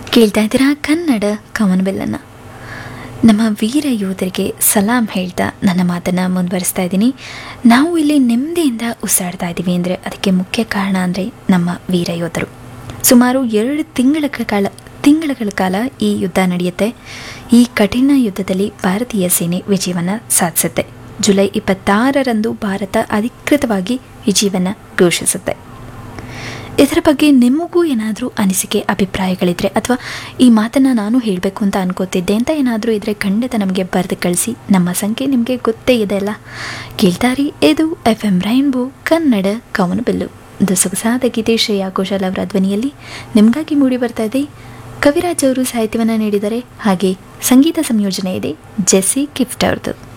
ಕೇಳ್ತಾ ಇದ್ದೀರಾ ಕನ್ನಡ ಕವನವೆಲ್ಲನ್ನು ನಮ್ಮ ವೀರ ಯೋಧರಿಗೆ ಸಲಾಂ ಹೇಳ್ತಾ ನನ್ನ ಮಾತನ್ನು ಮುಂದುವರಿಸ್ತಾ ಇದ್ದೀನಿ ನಾವು ಇಲ್ಲಿ ನೆಮ್ಮದಿಯಿಂದ ಉಸಿರಾಡ್ತಾ ಇದ್ದೀವಿ ಅಂದರೆ ಅದಕ್ಕೆ ಮುಖ್ಯ ಕಾರಣ ಅಂದರೆ ನಮ್ಮ ವೀರ ಯೋಧರು ಸುಮಾರು ಎರಡು ತಿಂಗಳ ಕಾಲ ತಿಂಗಳ ಕಾಲ ಈ ಯುದ್ಧ ನಡೆಯುತ್ತೆ ಈ ಕಠಿಣ ಯುದ್ಧದಲ್ಲಿ ಭಾರತೀಯ ಸೇನೆ ವಿಜಯವನ್ನು ಸಾಧಿಸುತ್ತೆ ಜುಲೈ ಇಪ್ಪತ್ತಾರರಂದು ಭಾರತ ಅಧಿಕೃತವಾಗಿ ವಿಜಯವನ್ನು ಘೋಷಿಸುತ್ತೆ ಇದರ ಬಗ್ಗೆ ನಿಮಗೂ ಏನಾದರೂ ಅನಿಸಿಕೆ ಅಭಿಪ್ರಾಯಗಳಿದ್ರೆ ಅಥವಾ ಈ ಮಾತನ್ನು ನಾನು ಹೇಳಬೇಕು ಅಂತ ಅನ್ಕೋತಿದ್ದೆ ಅಂತ ಏನಾದರೂ ಇದ್ದರೆ ಖಂಡಿತ ನಮಗೆ ಬರೆದು ಕಳಿಸಿ ನಮ್ಮ ಸಂಖ್ಯೆ ನಿಮಗೆ ಗೊತ್ತೇ ಇದೆ ಅಲ್ಲ ಕೇಳ್ತಾರಿ ಇದು ಎಫ್ ಎಂ ರೈನ್ಬೋ ಕನ್ನಡ ಕವನಬಿಲ್ಲು ಒಂದು ಸೊಗಸಾದ ಗೀತೆ ಶ್ರೇಯಾ ಘೋಷಾಲ್ ಅವರ ಧ್ವನಿಯಲ್ಲಿ ನಿಮಗಾಗಿ ಮೂಡಿ ಬರ್ತಾ ಇದೆ ಕವಿರಾಜ್ ಅವರು ಸಾಹಿತ್ಯವನ್ನು ನೀಡಿದರೆ ಹಾಗೆ ಸಂಗೀತ ಸಂಯೋಜನೆ ಇದೆ ಜೆಸ್ಸಿ ಗಿಫ್ಟ್ ಅವ್ರದ್ದು